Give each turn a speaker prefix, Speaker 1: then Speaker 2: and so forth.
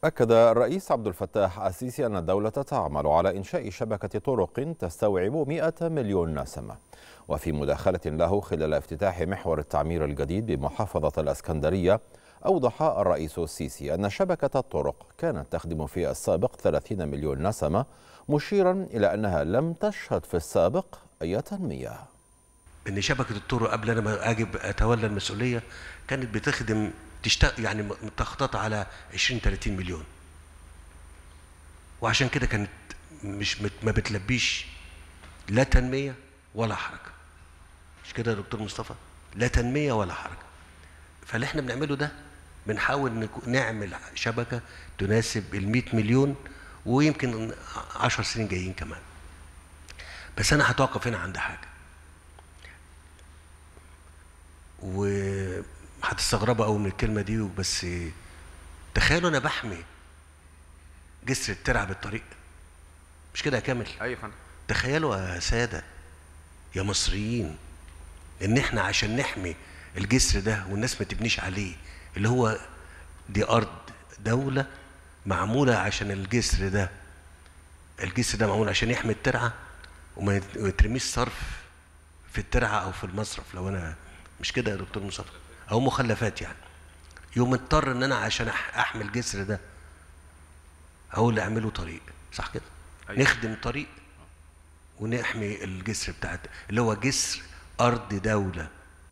Speaker 1: أكد الرئيس عبد الفتاح السيسي أن الدولة تعمل على إنشاء شبكة طرق تستوعب 100 مليون نسمة وفي مداخلة له خلال افتتاح محور التعمير الجديد بمحافظة الأسكندرية أوضح الرئيس السيسي أن شبكة الطرق كانت تخدم في السابق 30 مليون نسمة مشيرا إلى أنها لم تشهد في السابق أي تنمية
Speaker 2: ان شبكه الطرق قبل انا ما اجي اتولى المسؤوليه كانت بتخدم تشتغل يعني متخططه على 20 30 مليون وعشان كده كانت مش مت ما بتلبيش لا تنميه ولا حركه مش كده يا دكتور مصطفى لا تنميه ولا حركه فاللي احنا بنعمله ده بنحاول نعمل شبكه تناسب ال 100 مليون ويمكن 10 سنين جايين كمان بس انا هتوقف هنا عند حاجه وهتستغربوا قوي من الكلمه دي بس تخيلوا انا بحمي جسر الترع بالطريق مش كده يا كامل
Speaker 3: ايوه فندم
Speaker 2: تخيلوا يا ساده يا مصريين ان احنا عشان نحمي الجسر ده والناس ما تبنيش عليه اللي هو دي ارض دوله معموله عشان الجسر ده الجسر ده معمول عشان يحمي الترعه وما يترميش صرف في الترعه او في المصرف لو انا مش كده يا دكتور مصطفى او مخلفات يعني يوم اضطر ان انا عشان احمي الجسر ده هو اللي اعمله طريق صح كده أيوة. نخدم طريق ونحمي الجسر بتاعت اللي هو جسر ارض دوله